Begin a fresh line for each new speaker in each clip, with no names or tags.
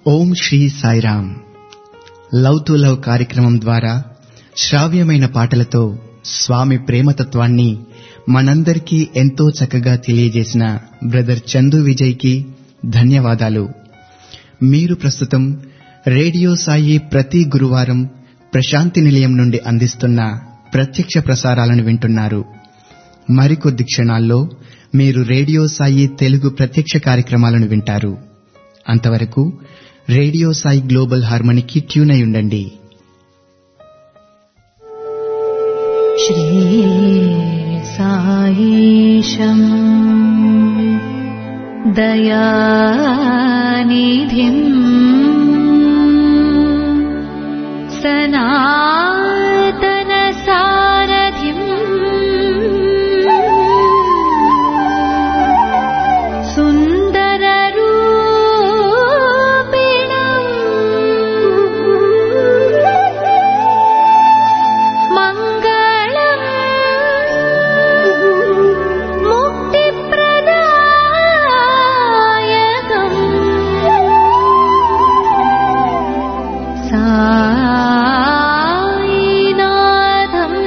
Om Shri Sairam love to love కార్యక్రమం ద్వారా శ్రావ్యమైన పాటలతో స్వామి ప్రేమతత్వాన్ని మనందరికీ ఎంతో చక్కగా తెలియజేసిన బ్రదర్ చందు విజయ్కి ధన్యవాదాలు మీరు ప్రస్తుతం రేడియో సాయి ప్రతి గురువారం ప్రశాంతి నిలయం నుండి అందిస్తున్న ప్రత్యక్ష ప్రసారాలను వింటున్నారు మరికొద్ది క్షణాల్లో మీరు రేడియో సాయి తెలుగు ప్రత్యక్ష కార్యక్రమాలను వింటారు అంతవరకు రేడియో సాయి గ్లోబల్ హార్మనీకి ట్యూన్ అయి ఉండండి
श्रीसायीशम् दयानिधिम् सनातनसारथिम् सुन्दररूपिणम् मङ्गलम् मुक्तिप्रदायकम् सायिनाथम्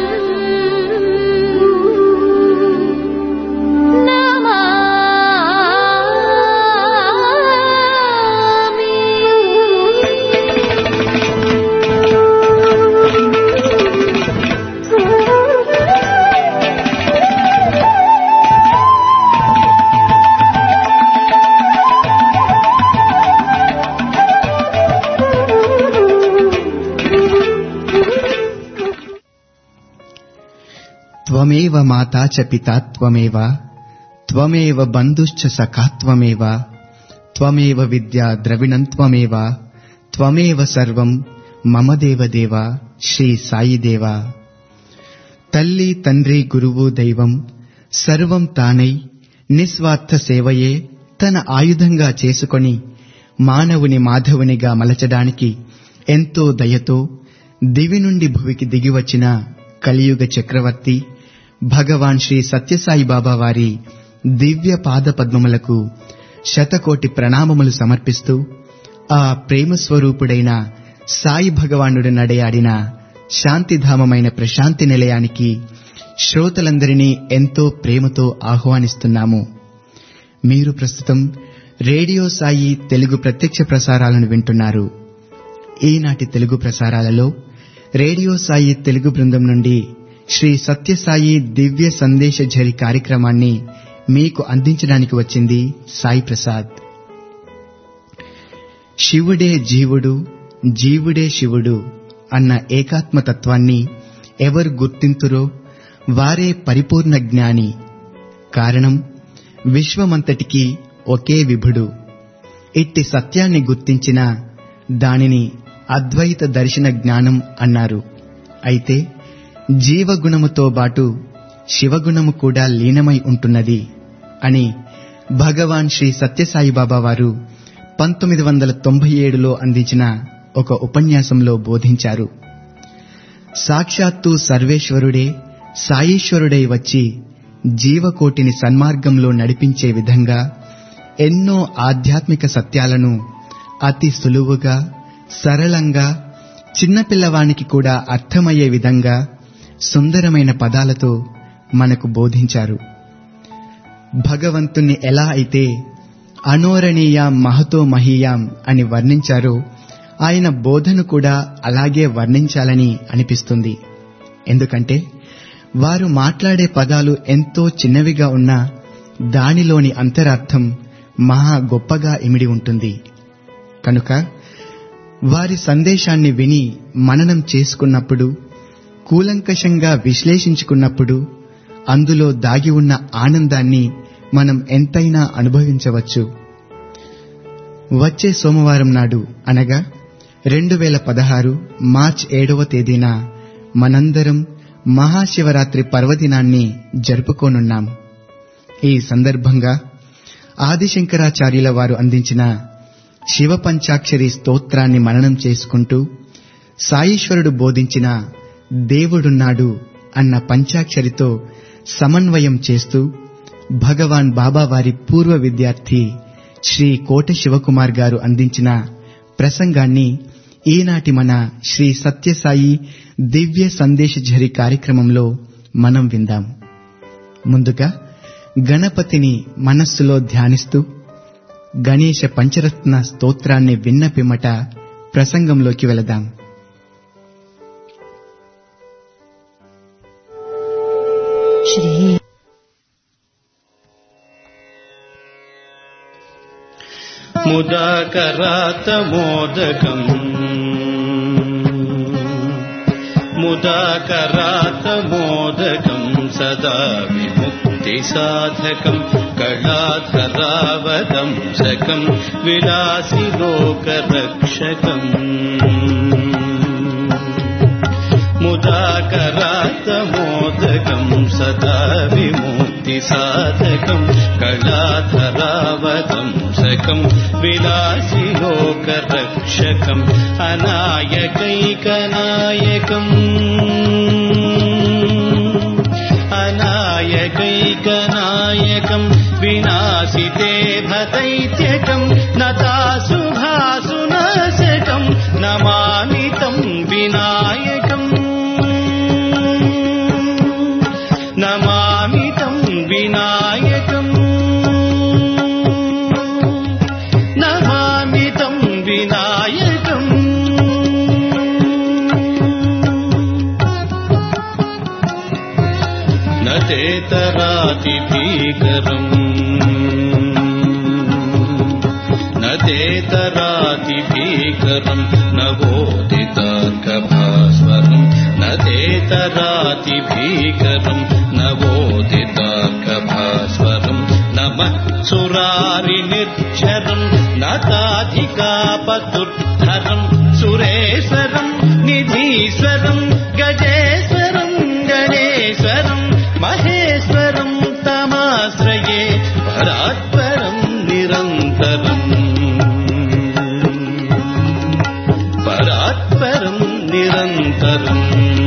త్వమేవ మాతా చ పితా త్వమేవ త్వమేవ బంధుశ్చ సఖా త్వమేవ త్వమేవ విద్యా ద్రవిణం త్వమేవ త్వమేవ సర్వం మమ దేవదేవ శ్రీ సాయిదేవ తల్లి తండ్రి గురువు దైవం సర్వం తానై నిస్వార్థ సేవయే తన ఆయుధంగా చేసుకొని మానవుని మాధవునిగా మలచడానికి ఎంతో దయతో దివి నుండి భువికి దిగివచ్చిన కలియుగ చక్రవర్తి భగవాన్ శ్రీ సత్యసాయి బాబా వారి దివ్య పాద పద్మములకు శతకోటి ప్రణామములు సమర్పిస్తూ ఆ ప్రేమ స్వరూపుడైన సాయి భగవానుడు నడయాడిన శాంతిధామమైన ప్రశాంతి నిలయానికి శ్రోతలందరినీ ఎంతో ప్రేమతో ఆహ్వానిస్తున్నాము మీరు ప్రస్తుతం రేడియో సాయి తెలుగు ప్రత్యక్ష ప్రసారాలను వింటున్నారు ఈనాటి తెలుగు ప్రసారాలలో రేడియో సాయి తెలుగు బృందం నుండి శ్రీ సత్యసాయి దివ్య సందేశ ఝరి కార్యక్రమాన్ని మీకు అందించడానికి వచ్చింది సాయి ప్రసాద్ శివుడే జీవుడు జీవుడే శివుడు అన్న ఏకాత్మ తత్వాన్ని ఎవరు గుర్తింతురో వారే పరిపూర్ణ జ్ఞాని కారణం విశ్వమంతటికీ ఒకే విభుడు ఇట్టి సత్యాన్ని గుర్తించిన దానిని అద్వైత దర్శన జ్ఞానం అన్నారు అయితే జీవగుణముతో బాటు శివగుణము కూడా లీనమై ఉంటున్నది అని భగవాన్ శ్రీ సత్యసాయి బాబా వారు పంతొమ్మిది వందల తొంభై ఏడులో అందించిన ఒక ఉపన్యాసంలో బోధించారు సాక్షాత్తు సర్వేశ్వరుడే సాయీశ్వరుడై వచ్చి జీవకోటిని సన్మార్గంలో నడిపించే విధంగా ఎన్నో ఆధ్యాత్మిక సత్యాలను అతి సులువుగా సరళంగా చిన్నపిల్లవానికి కూడా అర్థమయ్యే విధంగా సుందరమైన పదాలతో మనకు బోధించారు భగవంతుణ్ణి ఎలా అయితే అనోరణీయాం మహతో మహీయాం అని వర్ణించారో ఆయన బోధను కూడా అలాగే వర్ణించాలని అనిపిస్తుంది ఎందుకంటే వారు మాట్లాడే పదాలు ఎంతో చిన్నవిగా ఉన్నా దానిలోని అంతరార్థం మహా గొప్పగా ఇమిడి ఉంటుంది కనుక వారి సందేశాన్ని విని మననం చేసుకున్నప్పుడు కూలంకషంగా విశ్లేషించుకున్నప్పుడు అందులో దాగి ఉన్న ఆనందాన్ని మనం ఎంతైనా అనుభవించవచ్చు వచ్చే సోమవారం నాడు అనగా రెండు వేల పదహారు మార్చ్ ఏడవ తేదీన మనందరం మహాశివరాత్రి పర్వదినాన్ని జరుపుకోనున్నాం ఈ సందర్భంగా ఆదిశంకరాచార్యుల వారు అందించిన శివ పంచాక్షరి స్తోత్రాన్ని మననం చేసుకుంటూ సాయీశ్వరుడు బోధించిన దేవుడున్నాడు అన్న పంచాక్షరితో సమన్వయం చేస్తూ భగవాన్ బాబా వారి పూర్వ విద్యార్థి శ్రీ కోట శివకుమార్ గారు అందించిన ప్రసంగాన్ని ఈనాటి మన శ్రీ సత్యసాయి దివ్య సందేశ ఝరి కార్యక్రమంలో మనం విందాం ముందుగా గణపతిని మనస్సులో ధ్యానిస్తూ గణేశ పంచరత్న స్తోత్రాన్ని విన్న పిమ్మట ప్రసంగంలోకి వెళదాం
श्री
मुदाकरातमोदकम् मुदाकरातमोदकम् सदा विमुक्तिसाधकम् कलाधरावदंसकम् विलासि लोकरक्षकम् मुदाकरातमोदकम् सदा विमुक्तिसाधकम् कलाधरावदंसकम् विलासि लोकरक्षकम् अनायकैकनायकम् अनायकैकनायकम् विनाशिते भदैत्यकम् नतासुभासुनाशकम् नमामि तम् विनायकम् नमामि तम् विनायकम् नमामि तम् विनायकम् न तेतरातिभीकरम् न तेतरातिभीकरम् न वोदितार्कभास्वरम् न तेतरातिभीकरम् न वोदितार्कभास्वरम् नमः सुरारिनिर्झरम् न ताधिकापदुर्धरम् सुरेश्वरम् निधीश्वरम् गजेश्वरम् गणेश्वरम् महेश्वरम् तमाश्रये परात्परम् निरन्तरम् परात्परम् निरन्तरम्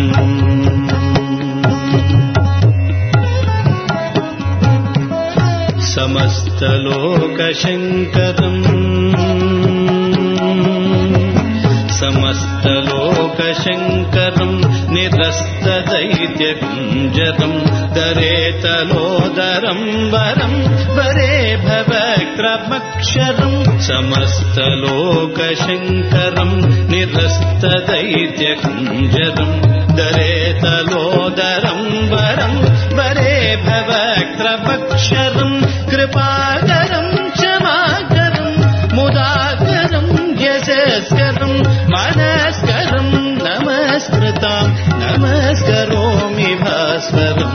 समस्तलोकशङ्करम् समस्तलोकशङ्करम् निरस्तदैत्यकुञ्जरम् दरेतलोदरम् वरम् वरे भवक्रमक्षरम् समस्तलोकशङ्करम् निरस्तदैत्यकुञ्जरम् दरेतलोदरम् वरम् वरे भवक्रमक्षरम् कृपाकरम् क्षमाकरम् मुदाकरम् यशस्करम् मनस्करम् नमस्कृताम् नमस्करोमि भास्वरम्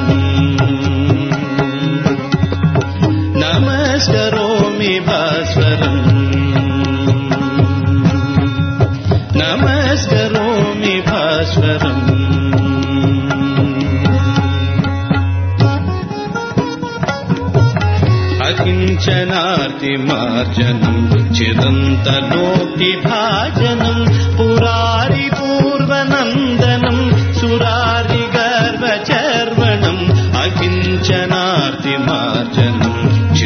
नमस्करोमि भास्वरम् नमस्करोमि भास्वरम् अकिञ्चनार्तिमार्जनम् चिरन्तनोक्तिभाजनम् पुरारिपूर्वनन्दनम् सुरारिगर्वचर्वणम् अकिञ्चनार्तिमार्जनम्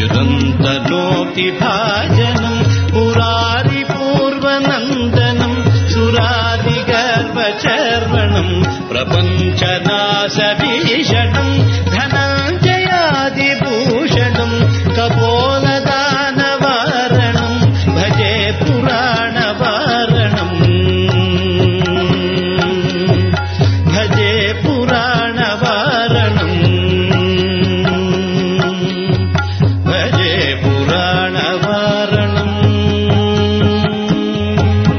चिरन्तनोक्तिभाजनम् पुरारिपूर्वनन्दनम् सुरारिगर्वचर्वणम् प्रपञ्चनाशभीषणम् धनञ्जयादिभूषणम् कपोलदानवारणम् भजे पुराणवारणम् भजे पुराणवारणम् भजे पुराणवारणम्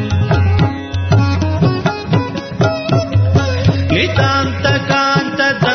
नितान्तकान्तद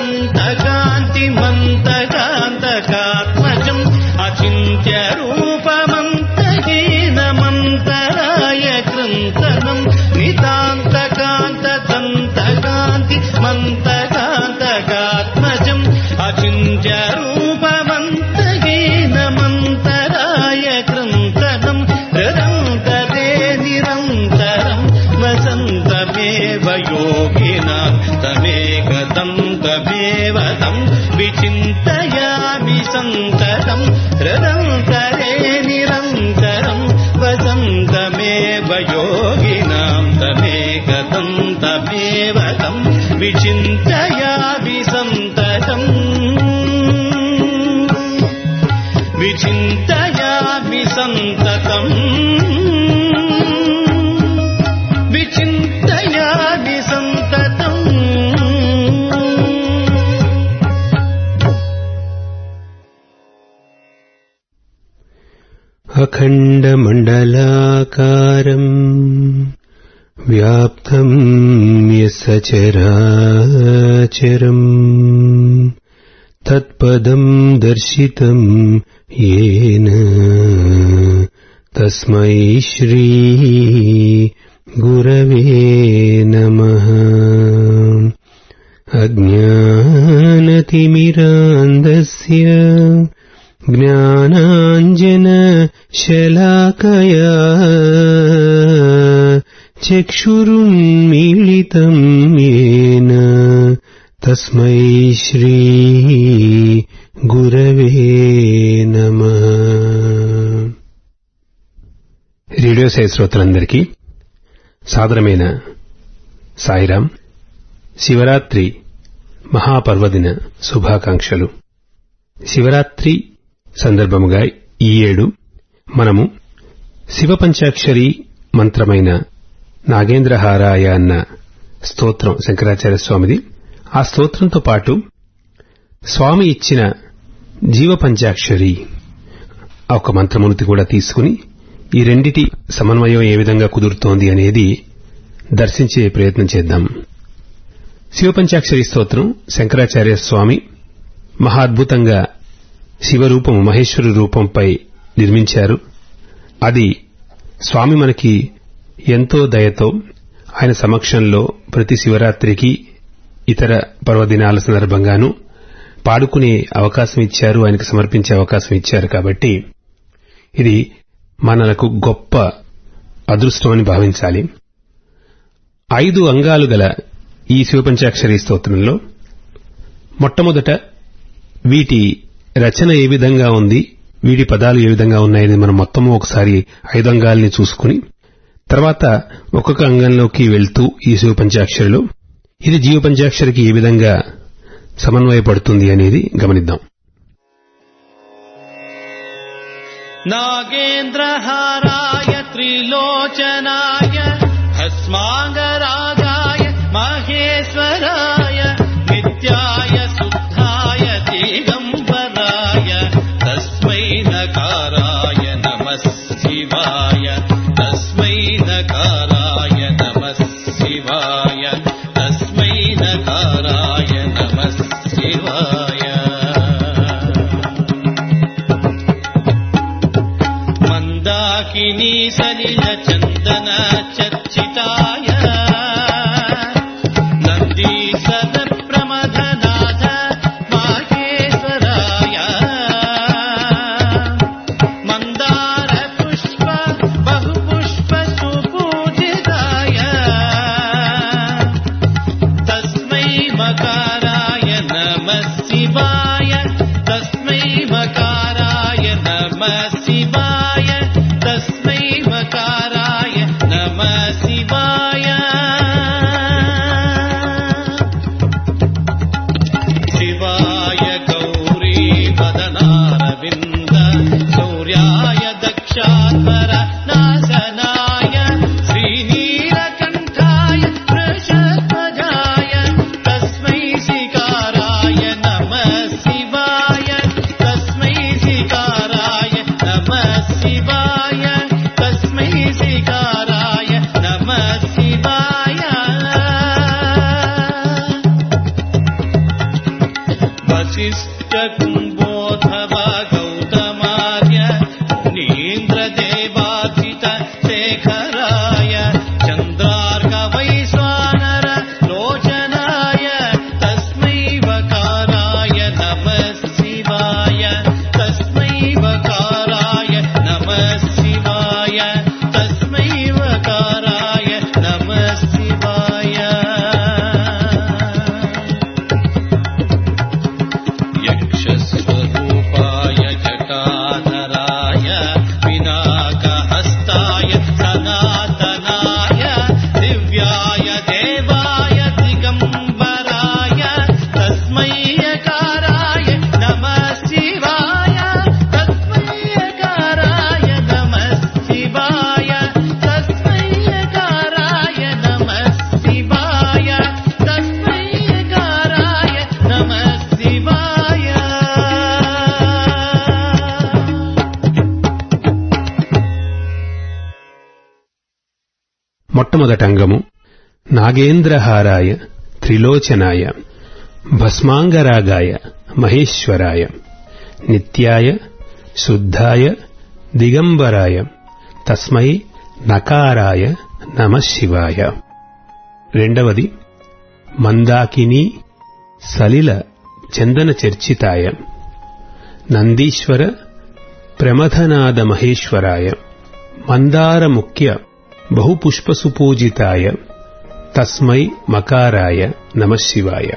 सन्ततम् विचिन्तयामि सन्ततम्
अखण्डमण्डलाकारम् व्याप्तम् यसचराचरम् तत्पदम् दर्शितम् येन तस्मै श्री गुरवे नमः अज्ञानतिमिरान्धस्य ज्ञानाञ्जनशलाकया चक्षुरुन्मीलितम् येन तस्मै श्री గురవే నమ రేడియో సాయి శ్రోతలందరికీ సాదరమైన సాయిరాం శివరాత్రి మహాపర్వదిన శుభాకాంక్షలు శివరాత్రి సందర్భముగా ఈ ఏడు మనము శివ పంచాక్షరి మంత్రమైన నాగేంద్రహారాయ అన్న స్తోత్రం శంకరాచార్య స్వామిది ఆ స్తోత్రంతో పాటు స్వామి ఇచ్చిన జీవ పంచాక్షరి ఆ ఒక మంత్రమునితి కూడా తీసుకుని ఈ రెండిటి సమన్వయం ఏ విధంగా కుదురుతోంది అనేది దర్శించే ప్రయత్నం చేద్దాం శివపంచాక్షరి స్తోత్రం శంకరాచార్య స్వామి మహాద్భుతంగా శివరూపము మహేశ్వరు రూపంపై నిర్మించారు అది స్వామి మనకి ఎంతో దయతో ఆయన సమక్షంలో ప్రతి శివరాత్రికి ఇతర పర్వదినాల సందర్భంగానూ పాడుకునే అవకాశం ఇచ్చారు ఆయనకు సమర్పించే అవకాశం ఇచ్చారు కాబట్టి ఇది మనకు గొప్ప అదృష్టం అని భావించాలి ఐదు అంగాలు గల ఈ శివపంచాక్షరి స్తోత్రంలో మొట్టమొదట వీటి రచన ఏ విధంగా ఉంది వీటి పదాలు ఏ విధంగా ఉన్నాయని మనం మొత్తము ఒకసారి ఐదు అంగాల్ని చూసుకుని తర్వాత ఒక్కొక్క అంగంలోకి వెళ్తూ ఈ శివపంచాక్షరిలో ఇది జీవ పంచాక్షరికి ఏ విధంగా సమన్వయపడుతుంది అనేది గమనిద్దాం
नागेन्द्रहाराय त्रिलोचनाय भस्माङ्गरागाय माहेश्वराय नित्याय शुद्धाय दिगम्बराय तस्मै नकाराय नमः शिवाय तस्मै नकाराय नमः शिवाय तस्मै नकाराय नमः शिवाय मन्दाकिनी सलिल चन्दन चर्चिताय नन्दीसन प्रमथनाथ माहेश्वराय मन्दार पुष्प बहुपुष्प सुपूजिताय तस्मै मकाराय नमः शिवाय तस्मै मकाराय नमः शिवाय तस्मै मकाराय नमः शिवाय शिवाय गौरी वदनारविन्द शौर्याय दक्षात्मर नाशनाय श्रीनीलकण्ठाय वृषध्वजाय तस्मै शिकाराय नमः शिवाय तस्मै शिकाराय नमः शिवाय तस्मै शिकाराय नमः शिवाय वसिष्ठकुम्भोऽथव गौतमार्य नीन्द्रदेवार्चित शेखराय चन्द्रार्कवैश्वानर लोचनाय तस्मै वकाराय नमः शिवाय तस्मै वकाराय नमः शिवाय तस्मै वकाराय नमः शिवाय यक्षस्वरूपाय जटाधराय पिनाकहस्त
మొట్టమొదట అంగము నాగేంద్రహారాయ త్రిలోచనాయ భస్మాంగరాగాయ మహేశ్వరాయ నిత్యాయ శుద్ధాయ దిగంబరాయ తస్మై నకారాయ నమ శివాయ రెండవది మందాకిని సలిల చందన చర్చితాయ నందీశ్వర ప్రమథనాద మహేశ్వరాయ మందార ముఖ్య బహుపుష్పసుపూజితాయ తస్మై మకారాయ నమ శివాయ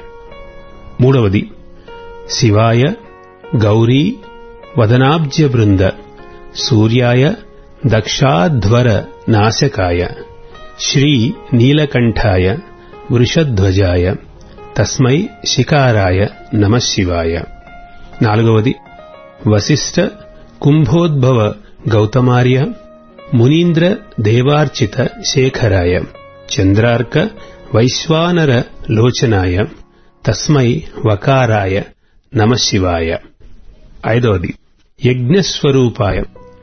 మూడవది శివాయ గౌరీ వదనాబ్జ బృంద సూర్యాయ దక్షాధ్వర నాశకాయ శ్రీ నీలకంఠాయ వృషధ్వజాయ తస్మై శికారాయ నమ శివాయ నాలుగవది వశిష్ఠ కుంభోద్భవ గౌతమార్య మునీంద్ర దేవార్చిత శేఖరాయ చంద్రార్క వైశ్వానర లోచనాయ తస్మై వకారాయ నమ శివాయ ఐదవది యజ్ఞస్వరూపాయ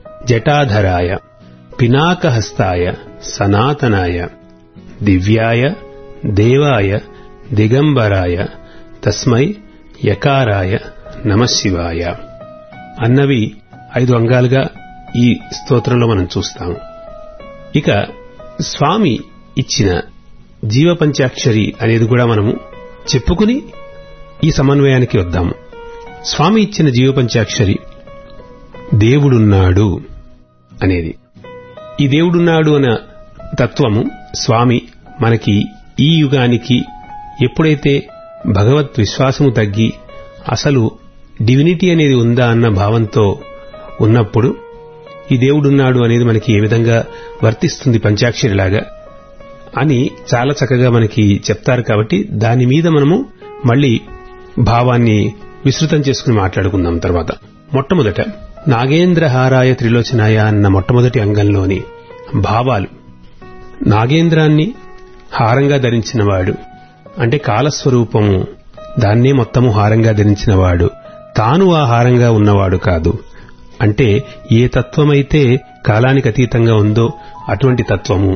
జటాధరాయ పినాకహస్తాయ సనాతనాయ దివ్యాయ దేవాయ దిగంబరాయ తస్మై యకారాయ నమ శివాయ అన్నవి ఐదు అంగాలుగా ఈ స్తోత్రంలో మనం చూస్తాం ఇక స్వామి ఇచ్చిన జీవపంచాక్షరి అనేది కూడా మనము చెప్పుకుని ఈ సమన్వయానికి వద్దాము స్వామి ఇచ్చిన జీవపంచాక్షరి దేవుడున్నాడు అనేది ఈ దేవుడున్నాడు అన్న తత్వము స్వామి మనకి ఈ యుగానికి ఎప్పుడైతే భగవత్ విశ్వాసము తగ్గి అసలు డివినిటీ అనేది ఉందా అన్న భావంతో ఉన్నప్పుడు ఈ దేవుడున్నాడు అనేది మనకి ఏ విధంగా వర్తిస్తుంది పంచాక్షరిలాగా అని చాలా చక్కగా మనకి చెప్తారు కాబట్టి దాని మీద మనము మళ్ళీ భావాన్ని విస్తృతం చేసుకుని మాట్లాడుకుందాం తర్వాత మొట్టమొదట నాగేంద్రహారాయ త్రిలోచనాయ అన్న మొట్టమొదటి అంగంలోని భావాలు నాగేంద్రాన్ని హారంగా ధరించినవాడు అంటే కాలస్వరూపము దాన్నే మొత్తము హారంగా ధరించినవాడు తాను ఆ హారంగా ఉన్నవాడు కాదు అంటే ఏ తత్వమైతే కాలానికి అతీతంగా ఉందో అటువంటి తత్వము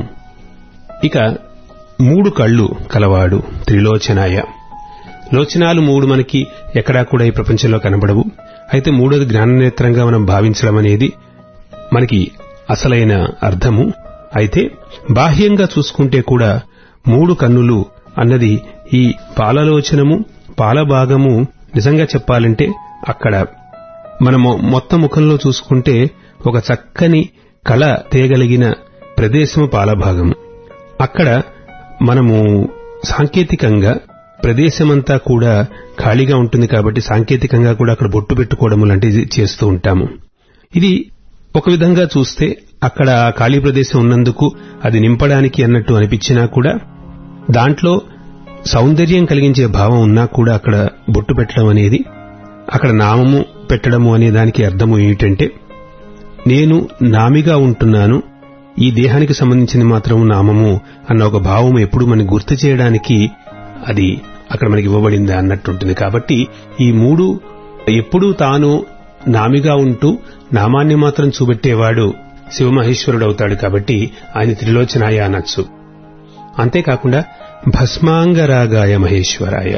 ఇక మూడు కళ్ళు కలవాడు త్రిలోచనాయ లోచనాలు మూడు మనకి ఎక్కడా కూడా ఈ ప్రపంచంలో కనబడవు అయితే మూడోది జ్ఞాననేత్రంగా మనం భావించడం అనేది మనకి అసలైన అర్థము అయితే బాహ్యంగా చూసుకుంటే కూడా మూడు కన్నులు అన్నది ఈ పాలలోచనము పాలభాగము నిజంగా చెప్పాలంటే అక్కడ మనము మొత్తం ముఖంలో చూసుకుంటే ఒక చక్కని కళ తేగలిగిన ప్రదేశము పాలభాగము అక్కడ మనము సాంకేతికంగా ప్రదేశమంతా కూడా ఖాళీగా ఉంటుంది కాబట్టి సాంకేతికంగా కూడా అక్కడ బొట్టు పెట్టుకోవడం లాంటిది చేస్తూ ఉంటాము ఇది ఒక విధంగా చూస్తే అక్కడ ఆ ఖాళీ ప్రదేశం ఉన్నందుకు అది నింపడానికి అన్నట్టు అనిపించినా కూడా దాంట్లో సౌందర్యం కలిగించే భావం ఉన్నా కూడా అక్కడ బొట్టు పెట్టడం అనేది అక్కడ నామము పెట్టడము అనే దానికి అర్థము ఏమిటంటే నేను నామిగా ఉంటున్నాను ఈ దేహానికి సంబంధించింది మాత్రం నామము అన్న ఒక భావం ఎప్పుడు మనకి గుర్తు చేయడానికి అది అక్కడ మనకి ఇవ్వబడింది అన్నట్టుంటుంది కాబట్టి ఈ మూడు ఎప్పుడూ తాను నామిగా ఉంటూ నామాన్ని మాత్రం చూపెట్టేవాడు శివమహేశ్వరుడు అవుతాడు కాబట్టి ఆయన త్రిలోచనాయ అనొచ్చు అంతేకాకుండా భస్మాంగరాగాయ మహేశ్వరాయ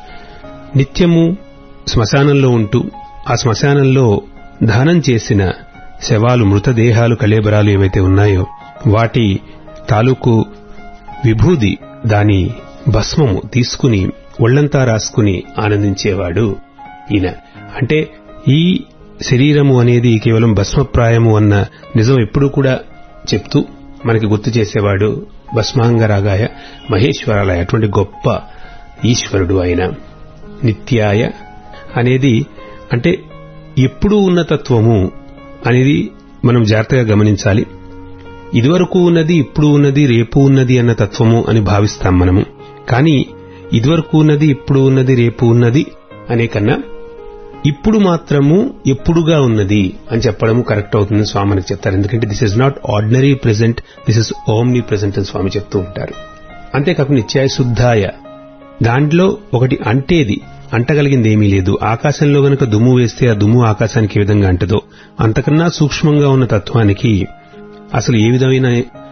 నిత్యము శ్మశానంలో ఉంటూ ఆ శ్మశానంలో దానం చేసిన శవాలు మృతదేహాలు కళేబరాలు ఏవైతే ఉన్నాయో వాటి తాలూకు విభూది దాని భస్మము తీసుకుని ఒళ్లంతా రాసుకుని ఆనందించేవాడు ఈయన అంటే ఈ శరీరము అనేది కేవలం భస్మప్రాయము అన్న నిజం ఎప్పుడూ కూడా చెప్తూ మనకి గుర్తు చేసేవాడు భస్మాంగరాగాయ మహేశ్వరాలయ అటువంటి గొప్ప ఈశ్వరుడు ఆయన నిత్యాయ అనేది అంటే ఎప్పుడూ ఉన్న తత్వము అనేది మనం జాగ్రత్తగా గమనించాలి ఇదివరకు ఉన్నది ఇప్పుడు ఉన్నది రేపు ఉన్నది అన్న తత్వము అని భావిస్తాం మనము కానీ ఇదివరకు ఉన్నది ఇప్పుడు ఉన్నది రేపు ఉన్నది అనే కన్నా ఇప్పుడు మాత్రము ఎప్పుడుగా ఉన్నది అని చెప్పడము కరెక్ట్ అవుతుంది స్వామి మనకి చెప్తారు ఎందుకంటే this is not ordinary present this is omnipresent అని స్వామి చెప్తూ ఉంటారు అంతేకాకుండా నిత్యాయ శుద్ధాయ దాంట్లో ఒకటి అంటేది అంటగలిగింది ఏమీ లేదు ఆకాశంలో గనక దుమ్ము వేస్తే ఆ దుమ్ము ఆకాశానికి ఏ విధంగా అంటదో అంతకన్నా సూక్ష్మంగా ఉన్న తత్వానికి అసలు ఏ విధమైన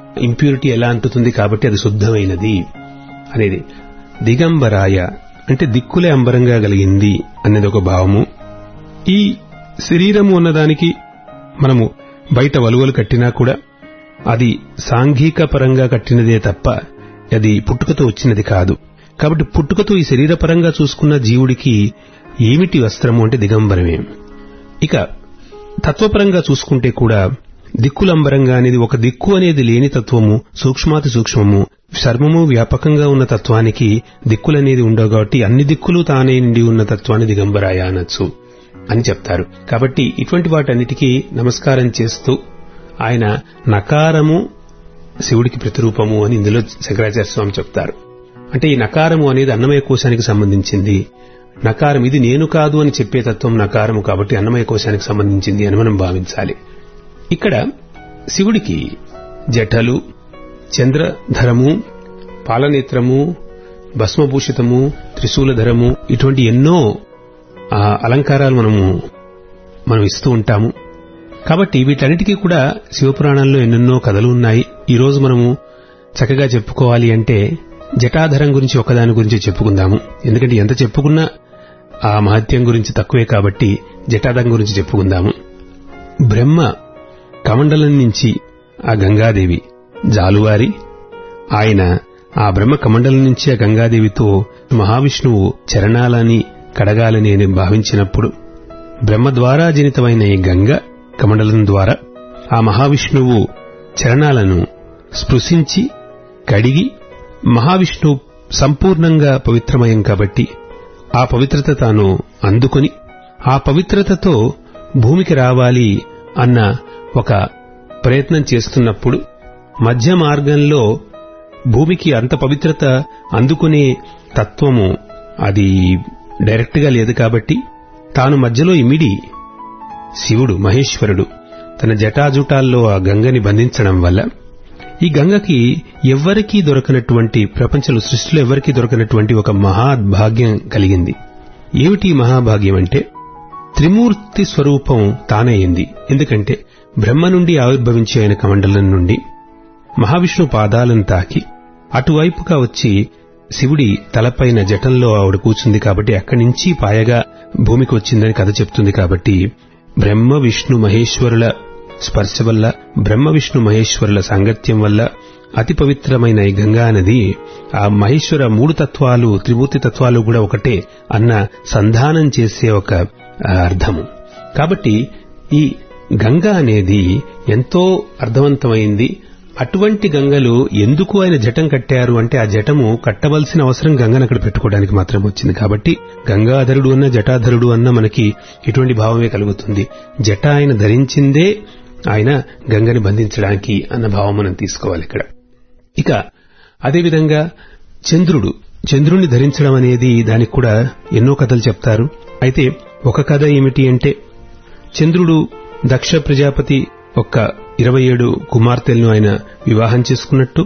ఇంప్యూరిటీ ఎలా అంటుతుంది కాబట్టి అది శుద్ధమైనది అనేది దిగంబరాయ అంటే దిక్కులే అంబరంగా కలిగింది అనేది ఒక భావము ఈ శరీరము ఉన్నదానికి మనము బయట వలువలు కట్టినా కూడా అది సాంఘిక పరంగా కట్టినదే తప్ప అది పుట్టుకతో వచ్చినది కాదు కాబట్టి పుట్టుకతో ఈ శరీరపరంగా చూసుకున్న జీవుడికి ఏమిటి వస్త్రము అంటే దిగంబరమే ఇక తత్వపరంగా చూసుకుంటే కూడా దిక్కులంబరంగా అనేది ఒక దిక్కు అనేది లేని తత్వము సూక్ష్మాతి సూక్ష్మము సర్వము వ్యాపకంగా ఉన్న తత్వానికి దిక్కులనేది ఉండవు కాబట్టి అన్ని దిక్కులు తానే నిండి ఉన్న తత్వాన్ని దిగంబరాయ అనొచ్చు అని చెప్తారు కాబట్టి ఇటువంటి వాటన్నిటికీ నమస్కారం చేస్తూ ఆయన నకారము శివుడికి ప్రతిరూపము అని ఇందులో శంకరాచార్య స్వామి చెప్తారు అంటే ఈ నకారము అనేది అన్నమయ కోశానికి సంబంధించింది నకారం ఇది నేను కాదు అని చెప్పే తత్వం నకారము కాబట్టి అన్నమయ కోశానికి సంబంధించింది అని మనం భావించాలి ఇక్కడ శివుడికి జఠలు చంద్రధరము పాలనేత్రము భస్మభూషితము త్రిశూలధరము ఇటువంటి ఎన్నో ఆ, అలంకారాలు మనము మనం ఇస్తూ ఉంటాము కాబట్టి వీటన్నిటికీ కూడా శివపురాణాల్లో ఎన్నెన్నో కథలు ఉన్నాయి ఈ రోజు మనము చక్కగా చెప్పుకోవాలి అంటే జటాధరం గురించి ఒకదాని గురించి చెప్పుకుందాము ఎందుకంటే ఎంత చెప్పుకున్నా ఆ మహత్యం గురించి తక్కువే కాబట్టి జటాధరం గురించి చెప్పుకుందాము బ్రహ్మ కమండలం నుంచి ఆ గంగాదేవి జాలువారి ఆయన ఆ బ్రహ్మ కమండలం నుంచి ఆ గంగాదేవితో మహావిష్ణువు చరణాలని కడగాలని అని భావించినప్పుడు బ్రహ్మ ద్వారా జనితమైన ఈ గంగ కమండలం ద్వారా ఆ మహావిష్ణువు చరణాలను స్పృశించి కడిగి మహావిష్ణువు సంపూర్ణంగా పవిత్రమయం కాబట్టి ఆ పవిత్రత తాను అందుకొని ఆ పవిత్రతతో భూమికి రావాలి అన్న ఒక ప్రయత్నం చేస్తున్నప్పుడు మధ్య మార్గంలో భూమికి అంత పవిత్రత అందుకునే తత్వము అది డైరెక్ట్ గా లేదు కాబట్టి తాను మధ్యలో ఇమిడి శివుడు మహేశ్వరుడు తన జటాజుటాల్లో ఆ గంగని బంధించడం వల్ల ఈ గంగకి ఎవ్వరికీ దొరకనటువంటి ప్రపంచంలో సృష్టిలో ఎవరికీ దొరకనటువంటి ఒక మహాభాగ్యం కలిగింది ఏమిటి ఈ మహాభాగ్యం అంటే త్రిమూర్తి స్వరూపం తానయ్యింది ఎందుకంటే బ్రహ్మ నుండి ఆవిర్భవించి ఆయన కమండలం నుండి మహావిష్ణు పాదాలను తాకి అటువైపుగా వచ్చి శివుడి తలపైన జటంలో ఆవిడ కూర్చుంది కాబట్టి అక్కడి నుంచి పాయగా భూమికి వచ్చిందని కథ చెప్తుంది కాబట్టి బ్రహ్మ విష్ణు మహేశ్వరుల స్పర్శ వల్ల బ్రహ్మ విష్ణు మహేశ్వరుల సాంగత్యం వల్ల అతి పవిత్రమైన ఈ గంగా నది ఆ మహేశ్వర మూడు తత్వాలు త్రిమూర్తి తత్వాలు కూడా ఒకటే అన్న సంధానం చేసే ఒక ఆ, అర్థము కాబట్టి ఈ గంగా అనేది ఎంతో అర్థవంతమైంది అటువంటి గంగలు ఎందుకు ఆయన జటం కట్టారు అంటే ఆ జటము కట్టవలసిన అవసరం గంగను అక్కడ పెట్టుకోవడానికి మాత్రం వచ్చింది కాబట్టి గంగాధరుడు అన్న జటాధరుడు అన్న మనకి ఇటువంటి భావమే కలుగుతుంది జట ఆయన ధరించిందే ఆయన గంగని బంధించడానికి అన్న భావం మనం తీసుకోవాలి ఇక్కడ ఇక అదేవిధంగా చంద్రుడు చంద్రుణ్ణి ధరించడం అనేది దానికి కూడా ఎన్నో కథలు చెప్తారు అయితే ఒక కథ ఏమిటి అంటే చంద్రుడు దక్ష ప్రజాపతి ఒక్క ఇరవై ఏడు కుమార్తెలను ఆయన వివాహం చేసుకున్నట్టు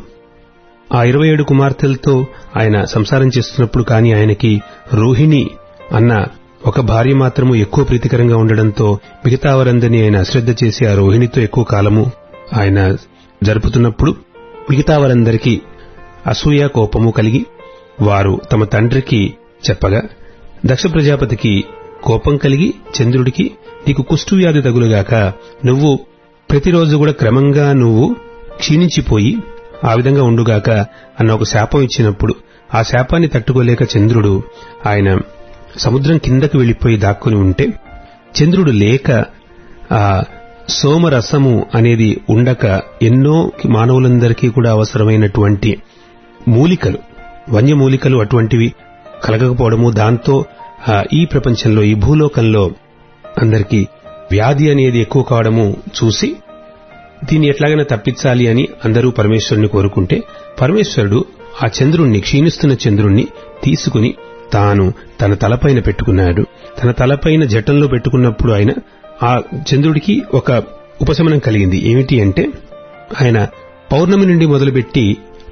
ఆ ఇరవై ఏడు కుమార్తెలతో ఆయన సంసారం చేస్తున్నప్పుడు కానీ ఆయనకి రోహిణి అన్న ఒక భార్య మాత్రము ఎక్కువ ప్రీతికరంగా ఉండడంతో మిగతా వారందరినీ ఆయన అశ్రద్ధ చేసి ఆ రోహిణితో ఎక్కువ కాలము ఆయన జరుపుతున్నప్పుడు మిగతా వారందరికీ అసూయ కోపము కలిగి వారు తమ తండ్రికి చెప్పగా దక్ష ప్రజాపతికి కోపం కలిగి చంద్రుడికి నీకు కుష్టు వ్యాధి తగులుగాక నువ్వు ప్రతిరోజు కూడా క్రమంగా నువ్వు క్షీణించిపోయి ఆ విధంగా ఉండుగాక అన్న ఒక శాపం ఇచ్చినప్పుడు ఆ శాపాన్ని తట్టుకోలేక చంద్రుడు ఆయన సముద్రం కిందకు వెళ్లిపోయి దాక్కుని ఉంటే చంద్రుడు లేక ఆ సోమరసము అనేది ఉండక ఎన్నో మానవులందరికీ కూడా అవసరమైనటువంటి మూలికలు వన్యమూలికలు అటువంటివి కలగకపోవడము దాంతో ఆ, ఈ ప్రపంచంలో ఈ భూలోకంలో అందరికీ వ్యాధి అనేది ఎక్కువ కావడము చూసి దీన్ని ఎట్లాగైనా తప్పించాలి అని అందరూ పరమేశ్వరుని కోరుకుంటే పరమేశ్వరుడు ఆ చంద్రుణ్ణి క్షీణిస్తున్న చంద్రుణ్ణి తీసుకుని తాను తన తలపైన పెట్టుకున్నాడు తన తలపైన జటంలో పెట్టుకున్నప్పుడు ఆయన ఆ చంద్రుడికి ఒక ఉపశమనం కలిగింది ఏమిటి అంటే ఆయన పౌర్ణమి నుండి మొదలుపెట్టి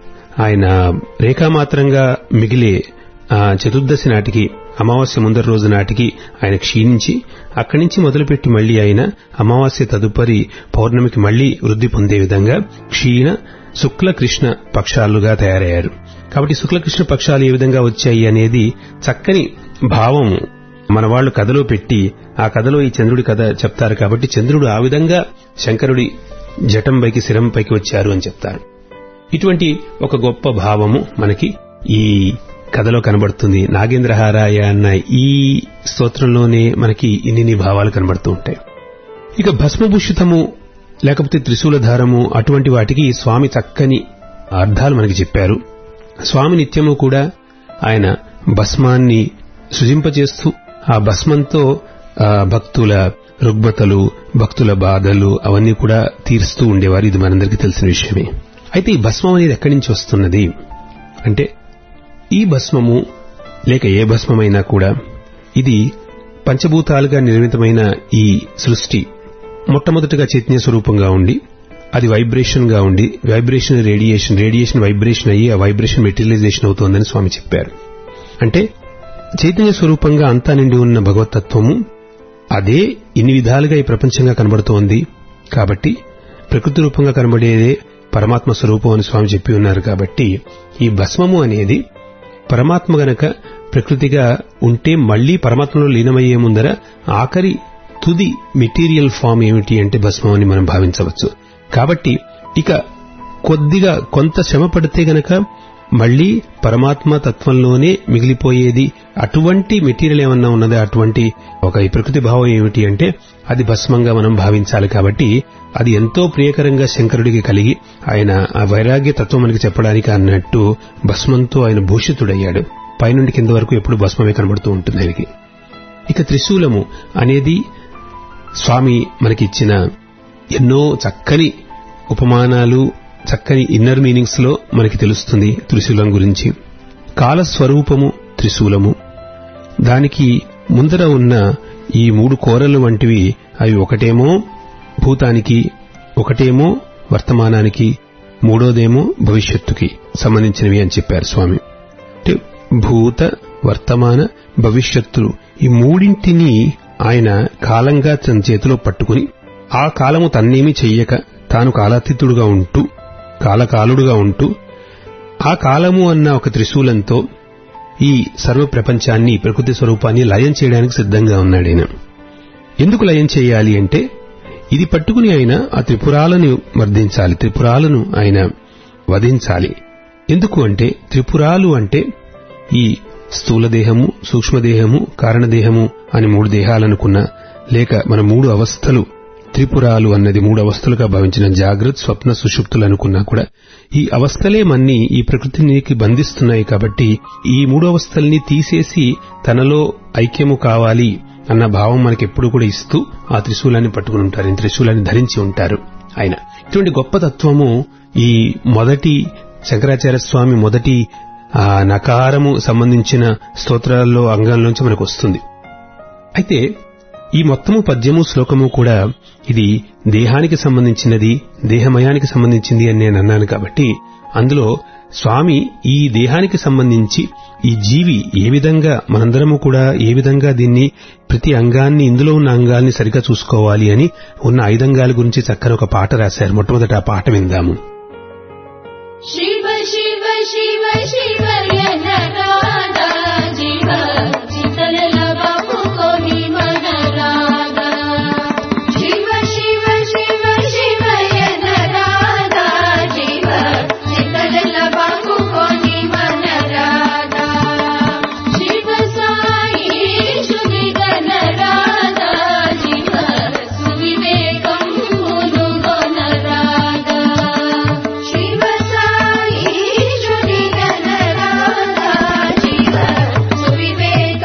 ఆయన రేఖామాత్రంగా మిగిలే ఆ చతుర్దశి నాటికి అమావాస్య ముందరి రోజు నాటికి ఆయన క్షీణించి అక్కడి నుంచి మొదలుపెట్టి మళ్లీ ఆయన అమావాస్య తదుపరి పౌర్ణమికి మళ్లీ వృద్ధి పొందే విధంగా క్షీణ శుక్ల కృష్ణ పక్షాలుగా తయారయ్యారు కాబట్టి శుక్ల కృష్ణ పక్షాలు ఏ విధంగా వచ్చాయి అనేది చక్కని భావం మన వాళ్ళు కథలో పెట్టి ఆ కథలో ఈ చంద్రుడి కథ చెప్తారు కాబట్టి చంద్రుడు ఆ విధంగా శంకరుడి జటంపైకి శిరంపైకి వచ్చారు అని చెప్తారు ఇటువంటి ఒక గొప్ప భావము మనకి ఈ కథలో కనబడుతుంది నాగేంద్రహారాయ అన్న ఈ స్తోత్రంలోనే మనకి ఇన్ని భావాలు కనబడుతూ ఉంటాయి ఇక భస్మభూషితము లేకపోతే త్రిశూలధారము అటువంటి వాటికి స్వామి చక్కని అర్థాలు మనకి చెప్పారు స్వామి నిత్యము కూడా ఆయన భస్మాన్ని సృజింపజేస్తూ ఆ భస్మంతో ఆ, భక్తుల రుగ్మతలు భక్తుల బాధలు అవన్నీ కూడా తీరుస్తూ ఉండేవారు ఇది మనందరికీ తెలిసిన విషయమే అయితే ఈ భస్మం అనేది ఎక్కడి నుంచి వస్తున్నది అంటే ఈ భస్మము లేక ఏ భస్మమైనా కూడా ఇది పంచభూతాలుగా నిర్మితమైన ఈ సృష్టి మొట్టమొదటిగా చైతన్య స్వరూపంగా ఉండి అది వైబ్రేషన్ గా ఉండి వైబ్రేషన్ రేడియేషన్ రేడియేషన్ వైబ్రేషన్ అయ్యి ఆ వైబ్రేషన్ మెటీరియలైజేషన్ అవుతోందని స్వామి చెప్పారు అంటే చైతన్య స్వరూపంగా అంతా నిండి ఉన్న భగవతత్వము అదే ఇన్ని విధాలుగా ఈ ప్రపంచంగా కనబడుతోంది కాబట్టి ప్రకృతి రూపంగా కనబడేదే పరమాత్మ స్వరూపం అని స్వామి చెప్పి ఉన్నారు కాబట్టి ఈ భస్మము అనేది పరమాత్మ గనక ప్రకృతిగా ఉంటే మళ్లీ పరమాత్మలో లీనమయ్యే ముందర ఆఖరి తుది మెటీరియల్ ఫామ్ ఏమిటి అంటే భస్మం అని మనం భావించవచ్చు కాబట్టి ఇక కొద్దిగా కొంత శ్రమ పడితే గనక మళ్లీ పరమాత్మ తత్వంలోనే మిగిలిపోయేది అటువంటి మెటీరియల్ ఏమన్నా ఉన్నదా అటువంటి ఒక ఈ ప్రకృతి భావం ఏమిటి అంటే అది భస్మంగా మనం భావించాలి కాబట్టి అది ఎంతో ప్రియకరంగా శంకరుడికి కలిగి ఆయన ఆ వైరాగ్య తత్వం మనకి చెప్పడానికి అన్నట్టు భస్మంతో ఆయన భూషితుడయ్యాడు పైనుండి కింద వరకు ఎప్పుడు భస్మమే కనబడుతూ ఉంటుంది ఆయనకి ఇక త్రిశూలము అనేది స్వామి మనకిచ్చిన ఎన్నో చక్కని ఉపమానాలు చక్కని ఇన్నర్ మీనింగ్స్ లో మనకి తెలుస్తుంది త్రిశూలం గురించి కాలస్వరూపము త్రిశూలము దానికి ముందర ఉన్న ఈ మూడు కోరలు వంటివి అవి ఒకటేమో భూతానికి ఒకటేమో వర్తమానానికి మూడోదేమో భవిష్యత్తుకి సంబంధించినవి అని చెప్పారు స్వామి అంటే భూత వర్తమాన భవిష్యత్తులు ఈ మూడింటిని ఆయన కాలంగా తన చేతిలో పట్టుకుని ఆ కాలము తన్నేమీ చెయ్యక తాను కాలాతీతుడుగా ఉంటూ కాలకాలుడుగా ఉంటూ ఆ కాలము అన్న ఒక త్రిశూలంతో ఈ సర్వ ప్రపంచాన్ని ప్రకృతి స్వరూపాన్ని లయం చేయడానికి సిద్ధంగా ఉన్నాడు ఆయన ఎందుకు లయం చేయాలి అంటే ఇది పట్టుకుని ఆయన ఆ త్రిపురాలను మర్దించాలి త్రిపురాలను ఆయన వధించాలి ఎందుకు అంటే త్రిపురాలు అంటే ఈ స్థూల దేహము సూక్ష్మదేహము కారణదేహము అని మూడు దేహాలనుకున్న లేక మన మూడు అవస్థలు త్రిపురాలు అన్నది మూడు అవస్థలుగా భావించిన జాగ్రత్త స్వప్న సుషుప్తులు అనుకున్నా కూడా ఈ అవస్థలే మన్ని ఈ ప్రకృతినికి బంధిస్తున్నాయి కాబట్టి ఈ మూడు అవస్థల్ని తీసేసి తనలో ఐక్యము కావాలి అన్న భావం మనకి ఎప్పుడు కూడా ఇస్తూ ఆ త్రిశూలాన్ని పట్టుకుని ఉంటారు ఈ త్రిశూలాన్ని ధరించి ఉంటారు ఆయన ఇటువంటి గొప్ప తత్వము ఈ మొదటి శంకరాచార్య స్వామి మొదటి ఆ నకారము సంబంధించిన స్తోత్రాల్లో అంగంలోంచి మనకు వస్తుంది అయితే ఈ మొత్తము పద్యము శ్లోకము కూడా ఇది దేహానికి సంబంధించినది దేహమయానికి సంబంధించింది అని నేను అన్నాను కాబట్టి అందులో స్వామి ఈ దేహానికి సంబంధించి ఈ జీవి ఏ విధంగా మనందరము కూడా ఏ విధంగా దీన్ని ప్రతి అంగాన్ని ఇందులో ఉన్న అంగాల్ని సరిగా చూసుకోవాలి అని ఉన్న ఐదంగాల గురించి చక్కని ఒక పాట రాశారు మొట్టమొదట ఆ పాట విందాము
शिव शिव शिव शिवयन राधा जीव चितल बापू कोणी मन राधा शिव शिव शिव शिवयन राधा जीव चितल बापू कोणी मन राधा शिव साई शुभी गण राधा जीव सुविवेकं मुनुगण राधा शिव साई शुभी गण राधा जीव सुविवेकं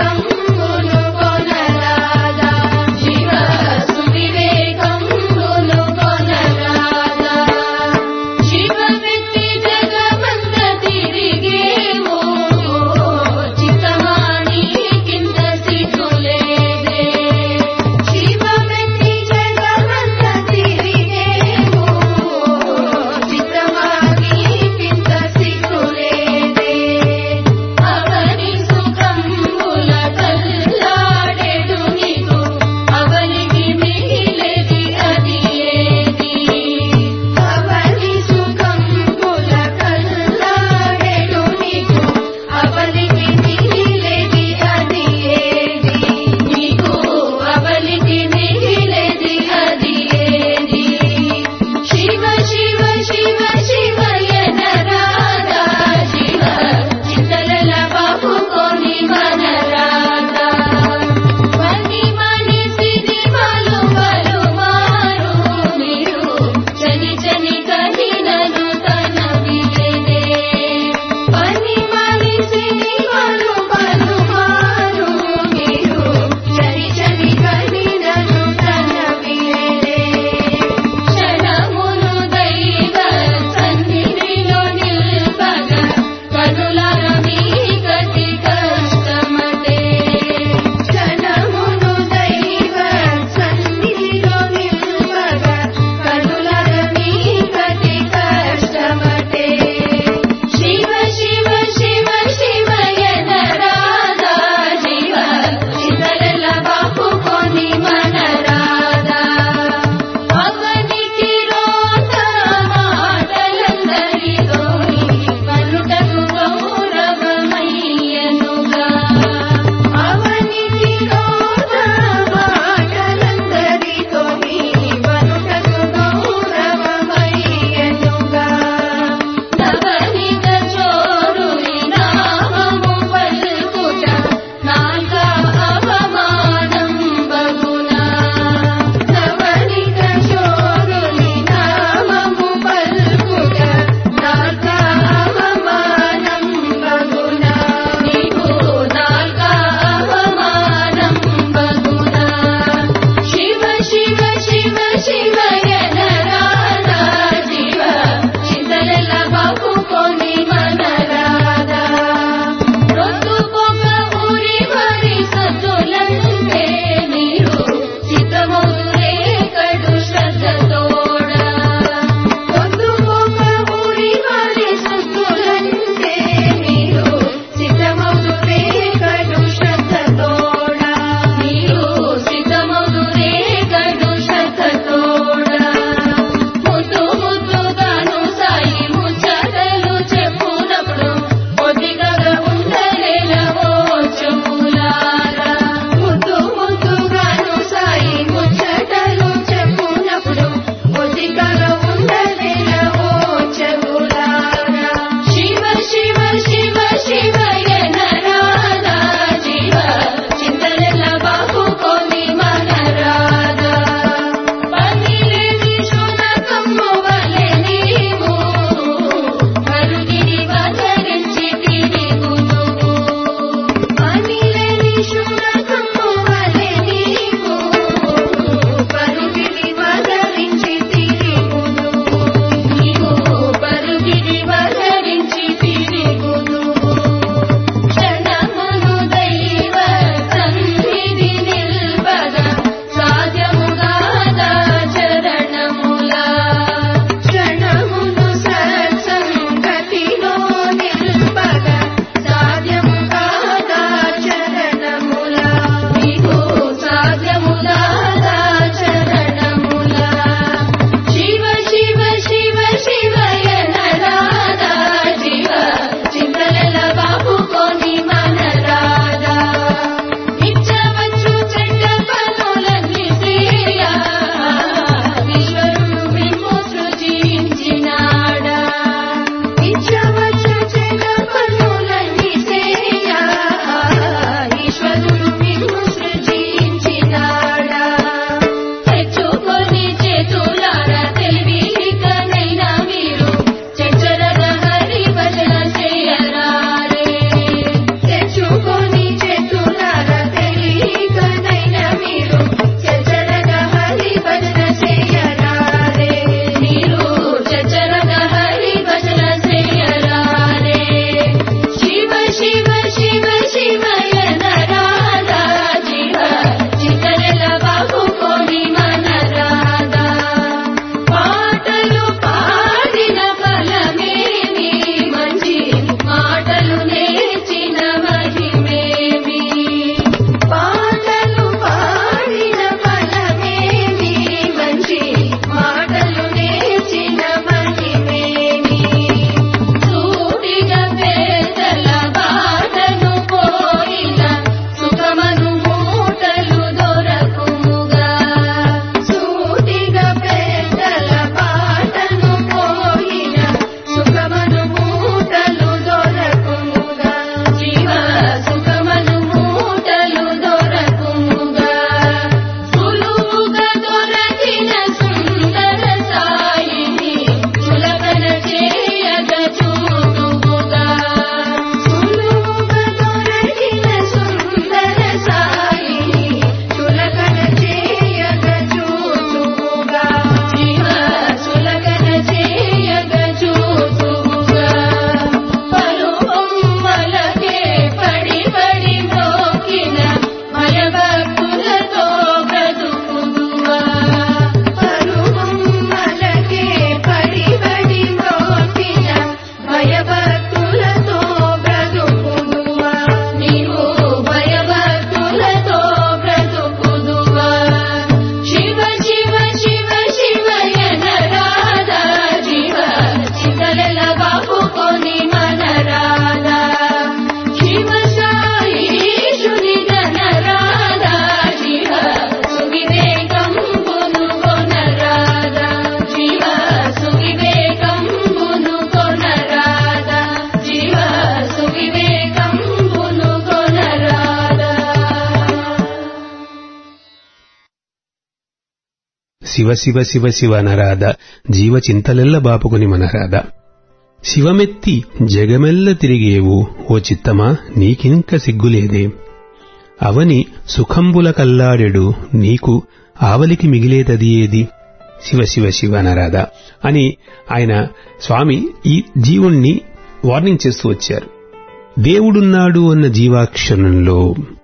శివ శివ శివ శివ నరాద జీవ చింతలెల్ల బాపుకుని మనరాద శివమెత్తి జగమెల్ల తిరిగేవు ఓ చిత్తమా నీకింక సిగ్గులేదే అవని సుఖంబుల కల్లాడెడు నీకు ఆవలికి మిగిలేదది ఏది శివ శివ శివ నరాద అని ఆయన స్వామి ఈ జీవుణ్ణి వార్నింగ్ చేస్తూ వచ్చారు దేవుడున్నాడు అన్న జీవాక్షరంలో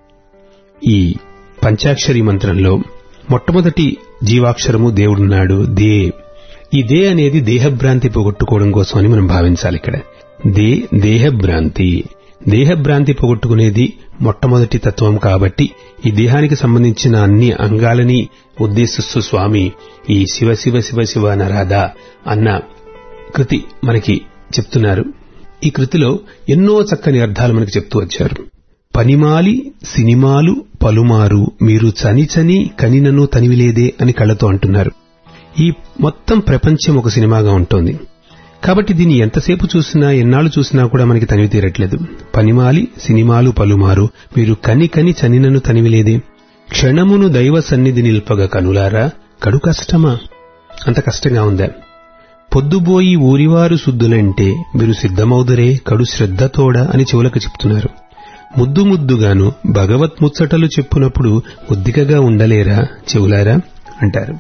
ఈ పంచాక్షరి మంత్రంలో మొట్టమొదటి జీవాక్షరము దేవుడున్నాడు దే ఈ దే అనేది దేహభ్రాంతి పోగొట్టుకోవడం కోసం అని మనం భావించాలి ఇక్కడ దే దేహభ్రాంతి దేహభ్రాంతి పోగొట్టుకునేది మొట్టమొదటి తత్వం కాబట్టి ఈ దేహానికి సంబంధించిన అన్ని అంగాలని ఉద్దేశిస్తూ స్వామి ఈ శివ శివ శివ శివ నరాధ అన్న కృతి మనకి చెప్తున్నారు ఈ కృతిలో ఎన్నో చక్కని అర్థాలు మనకి చెప్తూ వచ్చారు పనిమాలి సినిమాలు పలుమారు మీరు చని చని కనినను తనివిలేదే అని కళ్ళతో అంటున్నారు ఈ మొత్తం ప్రపంచం ఒక సినిమాగా ఉంటుంది కాబట్టి దీన్ని ఎంతసేపు చూసినా ఎన్నాళ్ళు చూసినా కూడా మనకి తనివి తీరట్లేదు పనిమాలి సినిమాలు పలుమారు మీరు కని కని చనినను తనివిలేదే క్షణమును దైవ సన్నిధి నిల్పగ కనులారా కడు కష్టమా అంత కష్టంగా ఉందా పొద్దుబోయి ఊరివారు శుద్ధులంటే మీరు సిద్ధమౌదరే కడు శ్రద్ధతోడ అని చెవులకు చెప్తున్నారు ముద్దు ముద్దుగాను భగవత్ ముచ్చటలు చెప్పునప్పుడు ఉద్దికగా ఉండలేరా చెవులారా అంటారు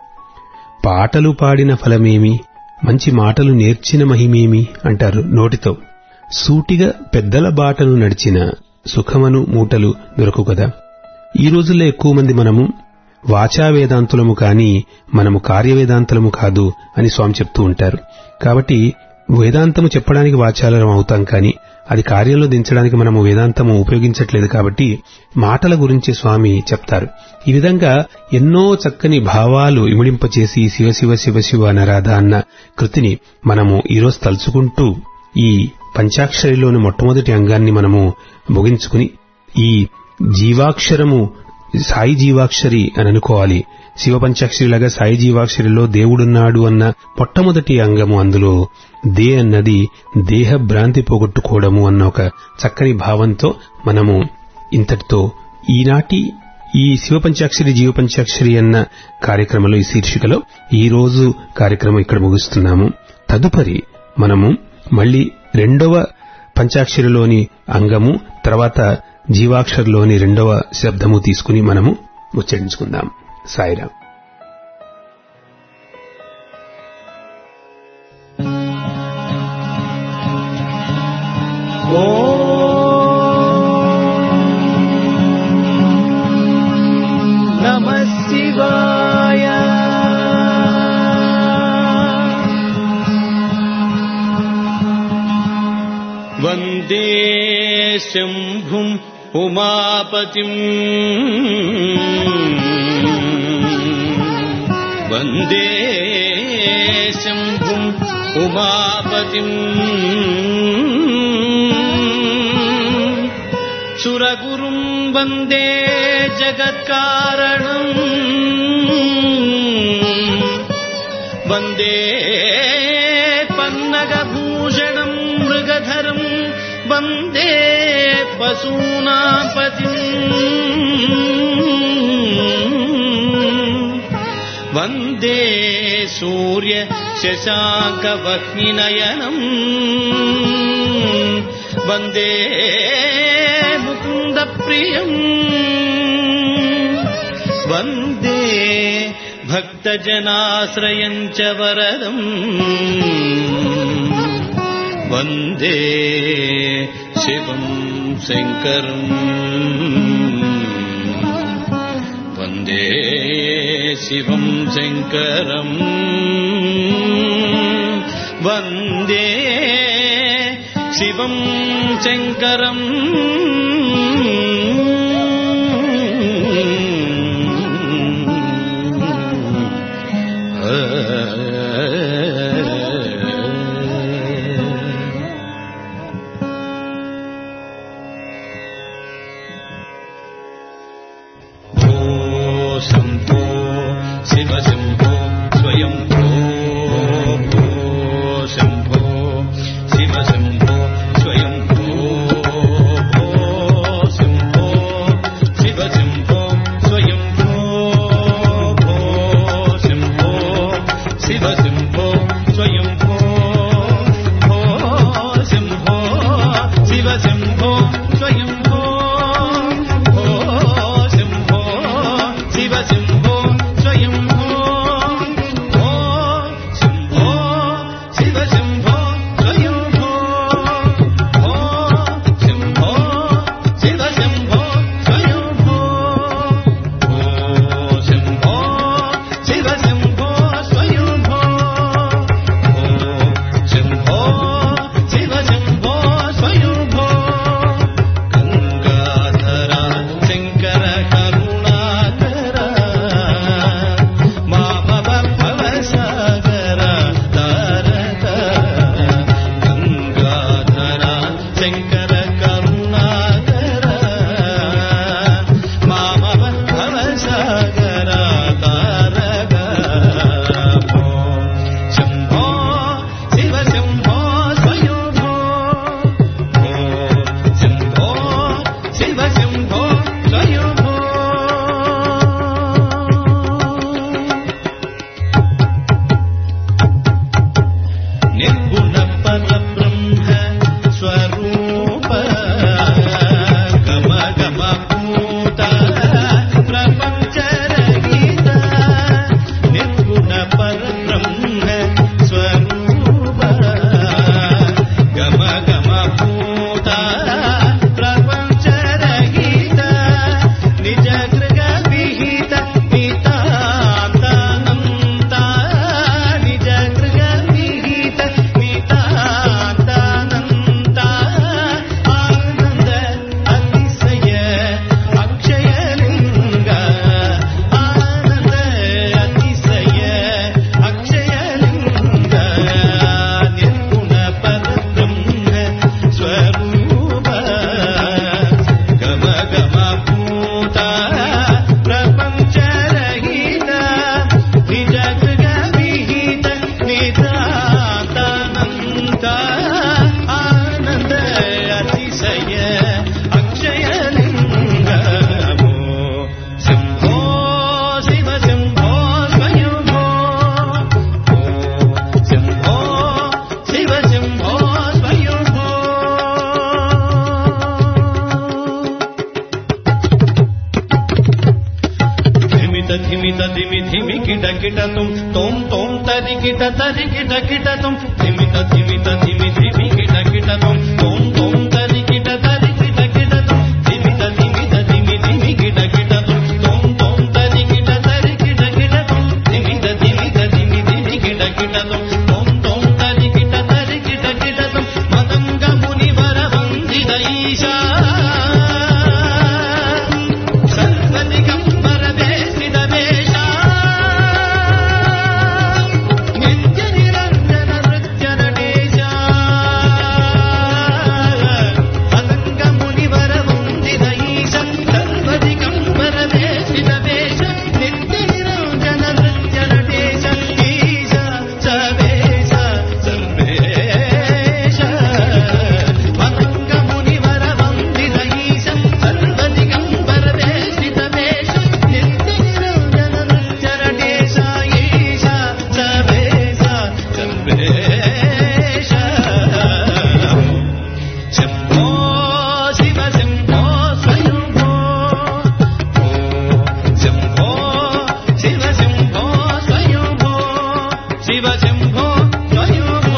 పాటలు పాడిన ఫలమేమి మంచి మాటలు నేర్చిన మహిమేమి అంటారు నోటితో సూటిగా పెద్దల బాటను నడిచిన సుఖమను మూటలు దొరకు కదా ఈ రోజుల్లో ఎక్కువ మంది మనము వాచా వేదాంతులము కాని మనము కార్యవేదాంతులము కాదు అని స్వామి చెప్తూ ఉంటారు కాబట్టి వేదాంతము చెప్పడానికి వాచాలం అవుతాం కానీ అది కార్యంలో దించడానికి మనము వేదాంతము ఉపయోగించట్లేదు కాబట్టి మాటల గురించి స్వామి చెప్తారు ఈ విధంగా ఎన్నో చక్కని భావాలు ఇమిడింపచేసి శివ శివ శివ శివ నరాధ అన్న కృతిని మనము ఈరోజు తలుచుకుంటూ ఈ పంచాక్షరిలోని మొట్టమొదటి అంగాన్ని మనము ముగించుకుని ఈ జీవాక్షరము సాయి జీవాక్షరి అని అనుకోవాలి శివ పంచాక్షరిలాగా సాయి జీవాక్షరిలో దేవుడున్నాడు అన్న మొట్టమొదటి అంగము అందులో దే అన్నది దేహ భ్రాంతి పోగొట్టుకోవడము అన్న ఒక చక్కని భావంతో మనము ఇంతటితో ఈనాటి ఈ శివ పంచాక్షరి జీవ పంచాక్షరి అన్న కార్యక్రమంలో ఈ శీర్షికలో ఈ రోజు కార్యక్రమం ఇక్కడ ముగిస్తున్నాము తదుపరి మనము మళ్ళీ రెండవ పంచాక్షరిలోని అంగము తర్వాత జీవాక్షరిలోని రెండవ శబ్దము తీసుకుని మనము ఉచ్చరించుకుందాం సాయిరాం
नमः शिवाय वन्दे शम्भुम् उमापतिम् वन्दे शम्भुम् उमापतिम् सुरगुरुम् वन्दे जगत्कारणम् वन्दे पन्नगभूषणम् मृगधरम् वन्दे पशूनापतिम् वन्दे सूर्य शशाङ्कवह्निनयनम् वन्दे मुकुन्दप्रियम् वन्दे भक्तजनाश्रयम् च वरदम् वन्दे शिवम् शङ्करम् वन्दे शिवम् शङ्करम् वन्दे शिवम् शङ्करम् भो शम्भो शिव शम्भो स्वयं भो भो शम्भो शिव शम्भो स्वयं भो भो शम्भो పరబ్రహ్మ స్వరూప గమ గమ భూత ప్రపంచరహిత నిర్గుణ పరబ్రహ్మ స్వరూప గమ గమ భూత ప్రపంచరహిత నిజ గృహ విహిత నితాంతానంత నిజ గృహ విహిత నితాంతానంత ఆనంద అతిశయ అక్షయలింగ ఆనంద అతిశయ అక్షయలింగ నిర్గుణ పరబ్రహ్మ స్వరూప గమ గమ భూత ప్రపంచరహిత నిజ గృహ విహిత నితాంతానంత ఆనంద అతిశయ అక్షయలింగమో శంభో శివ శంభో స్వయంభో ఓ శంభో శివ శంభో స్వయంభో ధిమిత ధిమిత ధిమి ధిమి కిట కిట తుం తోం తోం తరి కిట తరి కిట కిట తుం ధిమిత ధిమిత ధిమి ధిమి కిట కిట తుం తోం తోం తరి కిట తరి కిట కిట తుం ధిమిత ధిమిత ధిమి ధిమి కిట కిట తుం తోం తోం తరి కిట తరి కిట కిట తుం ధిమిత ధిమిత ధిమి ధిమి కిట కిట తుం తోం తోం తరి కిట తరి కిట కిట తుం మదంగ ముని వర వందిత ఈశా సర్వదిగంబర వేసిద వేష నిత్య నిరంజన నృత్య నటేశ అనంగ మునివర వందిత ఈశ సర్వదిగంబర వేసిద వేష నిత్య నిరంజన నృత్య నటేశ ఈశ సవేశ సర్వేశ అనంగ మునివర వందిత ఈశ సర్వదిగంబర వేసిద వేష నిత్య నిరంజన నృత్య నటేశ ఈశ సవేశ సర్వేశ శంభో శివ శంభో స్వయంభో ఓ శంభో శివ శంభో స్వయంభో శివ శంభో స్వయంభో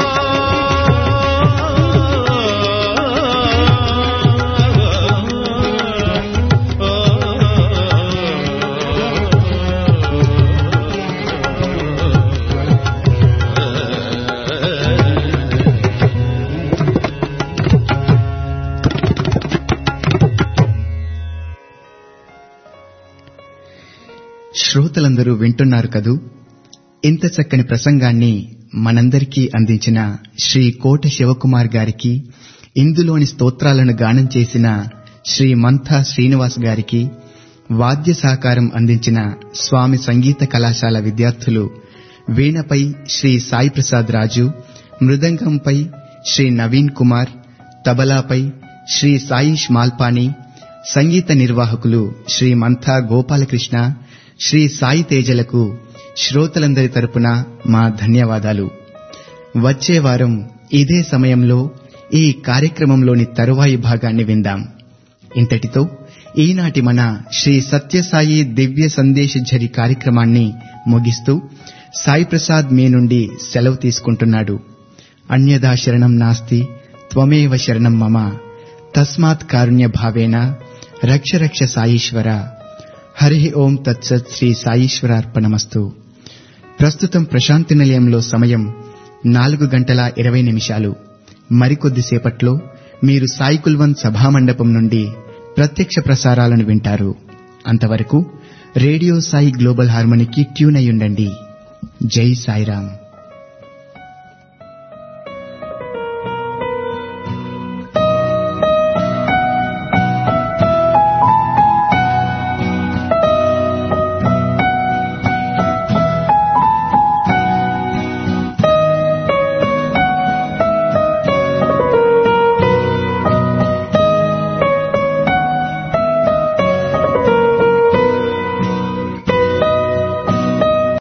శ్రోతలందరూ వింటున్నారు కదూ ఇంత చక్కని ప్రసంగాన్ని మనందరికీ అందించిన శ్రీ కోట శివకుమార్ గారికి ఇందులోని స్తోత్రాలను గానం చేసిన శ్రీ మంథా శ్రీనివాస్ గారికి వాద్య సహకారం అందించిన స్వామి సంగీత కళాశాల విద్యార్థులు వీణపై శ్రీ సాయి ప్రసాద్ రాజు మృదంగంపై శ్రీ నవీన్ కుమార్ తబలాపై శ్రీ సాయిష్ మాల్పాని సంగీత నిర్వాహకులు శ్రీ మంథా గోపాలకృష్ణ శ్రీ సాయి తేజలకు శ్రోతలందరి తరపున మా ధన్యవాదాలు వచ్చే వారం ఇదే సమయంలో ఈ కార్యక్రమంలోని తరువాయి భాగాన్ని విందాం ఇంతటితో ఈనాటి మన శ్రీ సత్యసాయి దివ్య సందేశ ఝరి కార్యక్రమాన్ని ముగిస్తూ సాయి ప్రసాద్ మీ నుండి సెలవు తీసుకుంటున్నాడు అన్యదా శరణం నాస్తి త్వమేవ శరణం మమ తస్మాత్ కారుణ్య భావేన రక్ష రక్ష సాయీశ్వర హరి ఓం తత్సత్ శ్రీ సాయీశ్వరార్పణమస్తు ప్రస్తుతం ప్రశాంతి నిలయంలో సమయం నాలుగు గంటల ఇరవై నిమిషాలు మరికొద్దిసేపట్లో మీరు సాయి కుల్వన్ సభామండపం నుండి ప్రత్యక్ష ప్రసారాలను వింటారు అంతవరకు రేడియో సాయి గ్లోబల్ హార్మోనికి ట్యూన్ అయ్యుండండి జై సాయిరాం